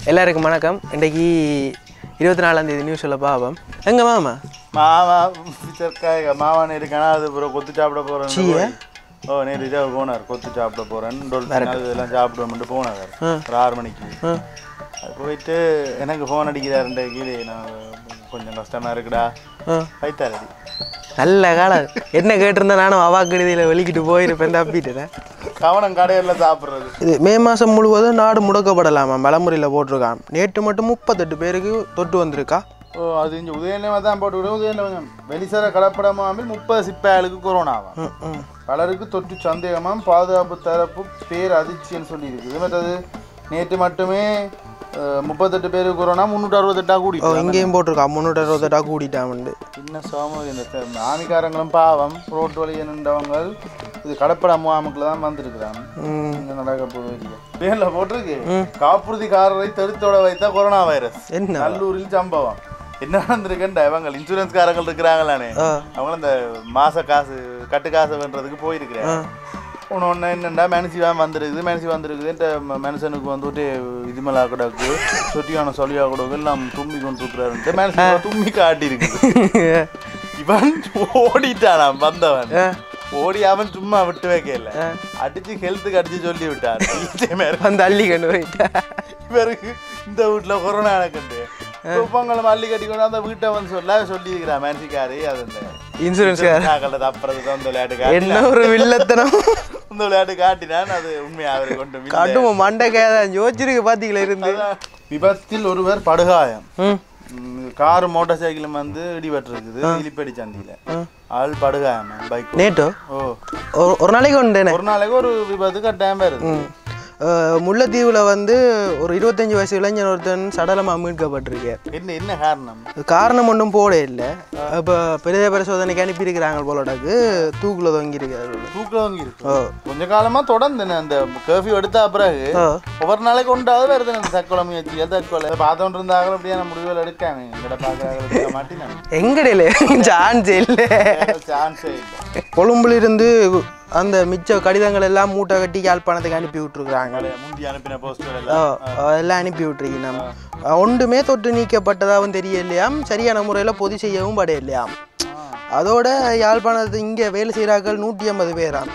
எல்லாருக்கும் வணக்கம் இன்றைக்கி இருபத்தி நாலாம் தேதி நியூஸில் பாவம் எங்க மாமா மாமா பிச்சர்க்காய் மாவான் இருக்கானா அது அப்புறம் கொத்து சாப்பிட போறேன் சீயா? ஓ நேற்று இதாக போனார் கொத்து சாப்பிட போறேன் டொல்ஃபின் அது இதெல்லாம் சாப்பிடுவோம்ட்டு போனார் ஒரு ஆறு மணிக்கு ஆ. அது போயிட்டு எனக்கு ஃபோன் அடிக்கிறாருன்ற கீழே நான் கொஞ்சம் கஷ்டமா இருக்குடா ஆ வைத்தாரடி நல்ல காலம் என்ன கேட்டிருந்தா நானும் அவாக்கெடுதியில் வெளிக்கிட்டு போயிருப்பேன் தப்பிட்டேன் கவனம் கடையில் சாப்பிட்றது இது மே மாதம் முழுவதும் நாடு முடக்கப்படலாமா வளமுறையில் போட்டிருக்கான் நேற்று மட்டும் முப்பத்தெட்டு பேருக்கு தொட்டு வந்திருக்கா ஓ அது இங்கே உதயநிலையமாக தான் போட்டுக்கிறோம் உதயநிலை கொஞ்சம் வெளிசர கலப்படமாமல் முப்பது சிப்பாயாளுக்கு கொரோனாவா ம் ம் பலருக்கு தொற்று சந்தேகமாம் பாதுகாப்பு தரப்பு பேர் அதிர்ச்சின்னு சொல்லி இருக்குது மற்றது நேற்று மட்டுமே அஹ், முப்பத்தெட்டு பேருக்கு கொரோனா முந்நூற்றி அறுபத்தெட்டா கூடி ஓ இங்கேயும் போட்டிருக்கா முந்நூற்றி அறுபத்தெட்டா கூட்டிட்டாமண்டு என்ன சோமம் இந்த த- ஆமிக்காரங்களும் பாவம் ரோட்டு வழியை நின்றவங்க இது கடப்பட முகாமுக்குள்ள தான் வந்திருக்கிறாங்க ம் இங்க நடக்க போகுது பேர்ல போட்டிருக்கு காப்புறுதிக்காரரை தெருத்தோட வைத்த கொரோனா வைரஸ் என்ன நல்லூரில் சம்பவம் என்ன நடந்திருக்குன்ற இவங்க இன்சூரன்ஸ்காரங்கள் இருக்கிறாங்களானே ஆ அவங்க இந்த மாச காசு கட்டு காசு வேண்டதுக்கு போயிருக்கிறேன் ஒன்று ஒன்று என்னண்டா மனசி தான் வந்திருக்குது மனசி வந்திருக்குது மனுஷனுக்கு வந்துட்டு இது மேலே கிடக்கு சொட்டியான சொல்லியா கொடுக்கு எல்லாம் தும்பி கொண்டு இருக்கிறாருன்ட்டு மனசு தும்பி காட்டியிருக்கு இவன் ஓடிட்டானாம் வந்தவன் ஓடி அவன் சும்மா விட்டு வைக்கல அடிச்சு ஹெல்த்துக்கு அடிச்சு சொல்லி விட்டான் இதே மாதிரி வந்து அள்ளி கண்டு போயிட்டா இவருக்கு இந்த வீட்டுல கொரோனா நடக்குது பொங்கல் மல்லி கட்டி கொண்டு அந்த வீட்டை வந்து சொல்ல சொல்லியிருக்கிறான் மேன்சிக்காரி அது இந்த இன்சூரன்ஸ் நாகல்ல தப்புறது தான் இந்த விளையாட்டு காட்டி என்ன ஒரு வில்லத்தனம் இந்த விளையாட்டு காட்டினான் அது உண்மையா அவரை கொண்டு வில்ல. கடுமை மண்டைக்காதான் யோசிச்சிருக்கு பாத்தீங்களா இருந்து அதான். விபத்தில் ஒருவர் படுகாயம் ம் ம், கார் மோட்டார் சைக்கிளும் வந்து இடிபட்டிருக்குது இலிப்படி சந்தியில ஆள் படுகாயம் பைக் நேட்டோ ஓ ஒரு- ஒரு நாளைக்கு உண்டுனே ஒரு நாளைக்கு ஒரு விபத்து கட்டாயம் வருது ம் அஹ், முல்லைத்தீவுல வந்து ஒரு இருபத்தஞ்சு வயசு இளைஞர் ஒருத்தன் சடலமாக மீட்கப்பட்டிருக்கார் என்ன என்ன காரணம் காரணம் ஒன்றும் போட இல்லை இப்போ பிரேத பரிசோதனைக்கு அனுப்பியிருக்கிறாங்க போலடாக்கு தூக்கில் தொங்கியிருக்காரு தூக்கம் வாங்கி இருக்கு கொஞ்ச காலமா தொடர்ந்து அந்த கர்ஃபியூ எடுத்த பிறகு ஓ ஒவ்வொரு நாளைக்கு உண்டாவது வருது அந்த தற்கொலை முயற்சிகள் தற்கொலை பார்த்தோன்னு இருந்தாங்க அப்படியே முடிவுகள் எடுக்காங்க எங்கட பார்க்குறாங்க மாட்டினாங்க எங்கடையில சான்ஸ் இல்லை சான்ஸே இல்லை கொழும்புல இருந்து அந்த மிச்ச கடிதங்கள் எல்லாம் மூட்டை கட்டி யாழ்ப்பாணத்துக்கு அனுப்பி விட்டுருக்குறாங்க பழைய முந்தி அனுப்பின போஸ்டர் ஓ எல்லாம் அதெல்லாம் அனுப்பி விட்டுருக்கீங்க நம்ம ஒன்றுமே தொற்று நீக்கப்பட்டதாகவும் தெரியலையாம் சரியான முறையில் பொதி செய்யவும் படையலையாம் அதோட யாழ்ப்பாணத்து இங்கே வேலை செய்கிறார்கள் நூற்றி ஐம்பது பேராம்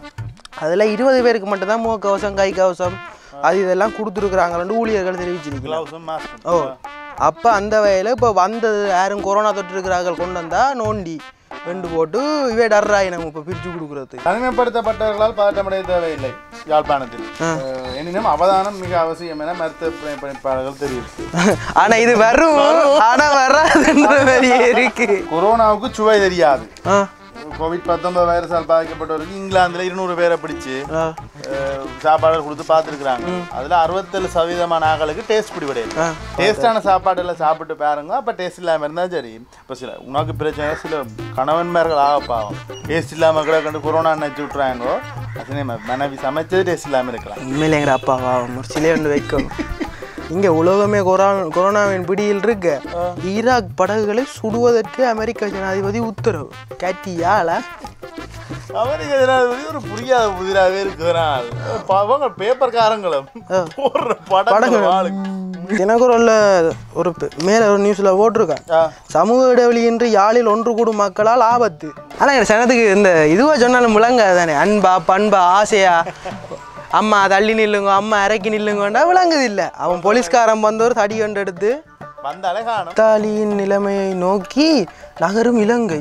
அதில் இருபது பேருக்கு மட்டும்தான் முகக்கவசம் கை கவசம் அது இதெல்லாம் கொடுத்துருக்குறாங்கன்னு ஊழியர்கள் தெரிவிச்சிருக்கலாம் கிளவுஸும் மாஸ்க் ஓ அப்போ அந்த வகையில் இப்போ வந்தது யாரும் கொரோனா தொற்று இருக்கிறார்கள் கொண்டு வந்தா நோண்டி ரெண்டு போட்டு இவே டர்ராய் நம்ம இப்போ பிரித்து கொடுக்குறது தனிமைப்படுத்தப்பட்டவர்களால் பதட்டமடைய தேவையில்லை யாழ்ப்பாணத்தில் அஹ், எனினும் அவதானம் மிக அவசியம் என மருத்துவ பணி- பணிப்பாளர்கள் தெரிவித்து ஆனா இது வரும் ஆனா வராதுன்ற மாதிரியே இருக்கு கொரோனாவுக்கு சுவை தெரியாது ஆ கோவிட் பத்தொன்பது வைரஸால் பாதிக்கப்பட்டவருக்கு இங்கிலாந்துல இருநூறு பேரை பிடிச்சு ஆ அஹ், சாப்பாடு கொடுத்து பார்த்துருக்குறாங்க அதுல அறுபத்தேழு சதவீதமான ஆக்களுக்கு டேஸ்ட் பிடிபடையாது ஆ. டேஸ்டான சாப்பாடு எல்லாம் சாப்பிட்டு பாருங்க அப்ப டேஸ்ட் இல்லாம இருந்தா சரி இப்ப சில உனக்கு பிரச்சனை சில கணவன்மார்கள் ஆக பாவம் டேஸ்ட் இல்லாம கூட கண்டு கொரோனா நினைச்சு விட்டுறாங்கோ அதே மாதிரி மனைவி சமைச்சது டேஸ்ட் இல்லாம இருக்கலாம் உண்மையிலே எங்கட அப்பாவா ஒரு சிலையை ஒன்று வைக்கும் இங்க உலகமே கொரோனா கொரோனாவின் பிடியில் இருக்க ஈராக் படகுகளை சுடுவதற்கு அமெரிக்க ஜனாதிபதி உத்தரவு கட்டியால அமெரிக்க ஜனாதிபதி ஒரு புரியாத புதிராகவே இருக்கிறாள் அவங்க பேப்பர்காரங்களும் போடுற படங்கள் ஆளுங்க தினகுரல்ல ஒரு பெ- மேல ஒரு நியூஸ்ல போட்டிருக்கேன் ஆ. சமூக இடைவெளியின்றி யாழில் ஒன்று கூடும் மக்களால் ஆபத்து ஆனா எங்க சனத்துக்கு இந்த இதுவா சொன்னாலும் விளங்காது தானே அன்பா பண்பா ஆசையா அம்மா தள்ளி நில்லுங்க அம்மா இறக்கி நில்லுங்கண்டா விளங்குது இல்ல அவன் போலீஸ்காரன் வந்தவர் தடி கண்டு எடுத்து வந்தாலே காணும் இத்தாலியின் நிலைமையை நோக்கி நகரும் இலங்கை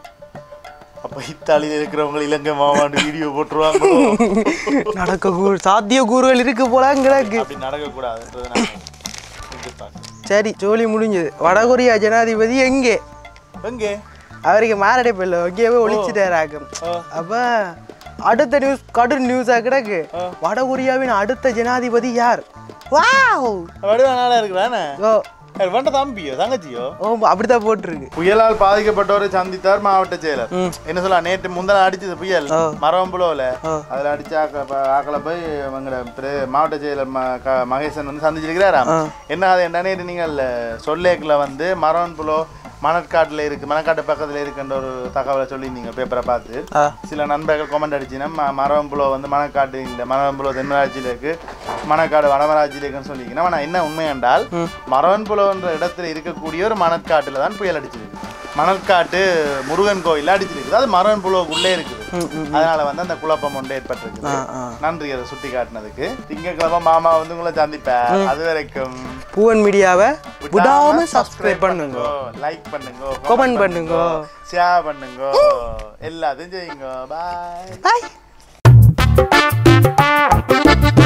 அப்ப இத்தாலியில் இருக்கிறவங்க இலங்கை மாவாண்டு வீடியோ போட்டுருவாங்க நடக்க கூ சாத்திய கூறுகள் இருக்கு போல கிடக்கு அப்படி நடக்கக்கூடாதுன்றது நான் எதிர்பார்க்கிறேன். சரி ஜோலி முடிஞ்சது வடகொரியா ஜனாதிபதி எங்கே எங்கே அவருக்கு மாரடைப்பு இல்லை எங்கேயோ ஒழிச்சுட்டாராக்கும் அப்ப அடுத்த நியூஸ் கடும் நியூஸா கிடக்கு வடகொரியாவின் அடுத்த ஜனாதிபதி யார் வாவ் வடிவா நாளா இருக்கிறானே ஓ வேண்ட தம்பியோ தங்கச்சியோ ஓ அப்படித்தான் போட்டிருக்கு புயலால் பாதிக்கப்பட்டவரை சந்தித்தார் மாவட்ட செயலர் என்ன சொல்ல நேற்று முந்தன அடிச்சது புயல் மரவம்புலோல அதுல அடிச்ச ஆக்க- ப- ஆக்களை போய் அவங்கள பிர- மாவட்ட செயலர் ம- க- மகேசன் வந்து சந்திச்சிருக்கிறாராம் என்ன அது என்ன நேற்று நீங்கள் சொல்லேக்கில் வந்து மரவன்புலோ மணற்காட்டில் இருக்கு மணற்காட்டு பக்கத்தில் இருக்குன்ற ஒரு தகவலை சொல்லியிருந்தீங்க பேப்பரை பார்த்து ஆ சில நண்பர்கள் கமெண்ட் அடிச்சுன்னா ம மரவம்புலோ வந்து மணக்காட்டு இல்லை மரவம்புலோ தென்மராட்சியில் இருக்கு மணக்காடு வடமராட்சியில் இருக்குன்னு சொல்லிக்கிறேன் ஆனால் என்ன உண்மை என்றால் மரவன்புலோன்ற இடத்துல இருக்கக்கூடிய ஒரு மணற்காட்டில் தான் புயல் அடிச்சிருக்கு மணற்காட்டு முருகன் கோயில் அடிச்சிருக்குது அது மரவன்புலோக்குள்ளே இருக்குது அதனால வந்து அந்த குழப்பம் ஒன்று ஏற்பட்டிருக்குது ஆ ஆ நன்றி அதை சுட்டி காட்டினதுக்கு திங்கக்கிழமை மாமா வந்து உங்களை சந்திப்பேன் அது வரைக்கும் பூவன் மீடியாவை விடாம சப்ஸ்கிரைப் பண்ணுங்க லைக் பண்ணுங்க Comment பண்ணுங்க. ஷேர் பண்ணுங்க எல்லாத்தையும் செய்யுங்க பாய் பாய்